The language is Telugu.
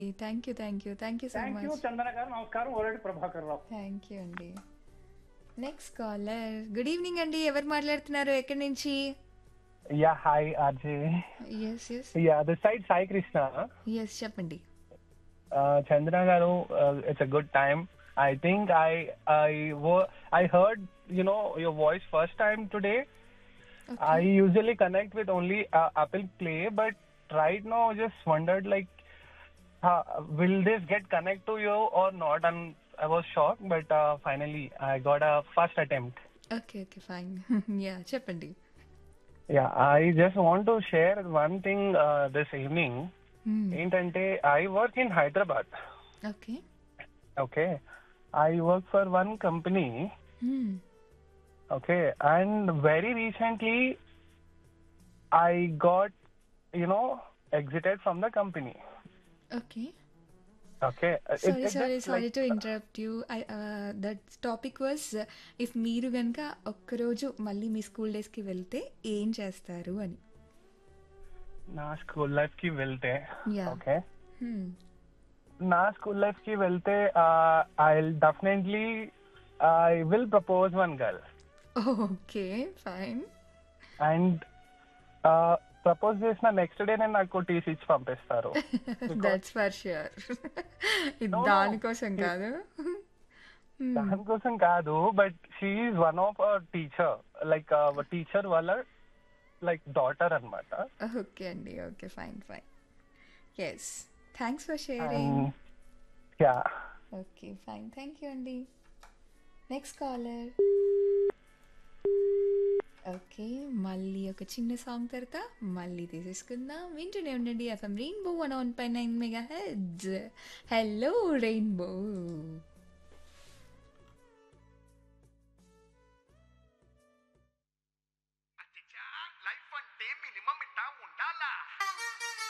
Thank you thank you thank you so thank you much Chandana గారు నమస్కారం ఓరెడ్డి ప్రభాకర్ రావు థ్యాంక్ యూ అండి నెక్స్ట్ కాలర్ గుడ్ ఈవినింగ్ అండి ఎవరు మాట్లాడుతున్నారు ఎక్కడి నుంచి Yeah, hi, RJ. Yes yes Yeah, this side Sai Krishna. Yes చెప్పండి Uh, Chandra Garu, uh, it's a good time. I think I I wo- I heard you know your voice first time today. I usually connect with only uh, Apple Play, but right now I just wondered like, uh, will this get connect to you or not? And I was shocked, but uh, finally I got a first attempt. Okay okay fine ya చెప్పండి Yeah, I just want to share one thing uh, this evening. ఏంటంటే I work in Hyderabad okay okay I work for one company okay and very recently I got you know exited from the company okay okay sorry sorry sorry to interrupt you that topic was if మీరు కనుక ఒక్కరోజు మళ్ళీ మీ స్కూల్ డేస్కి వెళ్తే ఏం చేస్తారు అని నా స్కూల్ లైఫ్ కి వెళ్తే యా ఓకే నా స్కూల్ లైఫ్ కి వెళ్తే I definitely I will propose one girl okay fine and propose చేసిన నెక్స్ట్ డే నేను నాకు టీసీ ఇచ్చి పంపిస్తారు దట్స్ ఫర్ ష్యూర్ ఇది No, no. దానికోసం కాదు దానికోసం కాదు but she one of a teacher like teacher వాళ్ళ లైక్ డాటర్ అన్నమాట ఓకే అండి okay fine fine yes thanks for sharing ya okay fine thank you అండి నెక్స్ట్ కాలర్ ఓకే మళ్ళీ ఒక చిన్న సాంగ్ తర్వాత మళ్ళీ తీసేసుకుందాం వింటూనే ఉండండి ఎఫ్ఎం రెయిన్బో వన్ వన్ పై nine megahertz hello rainbow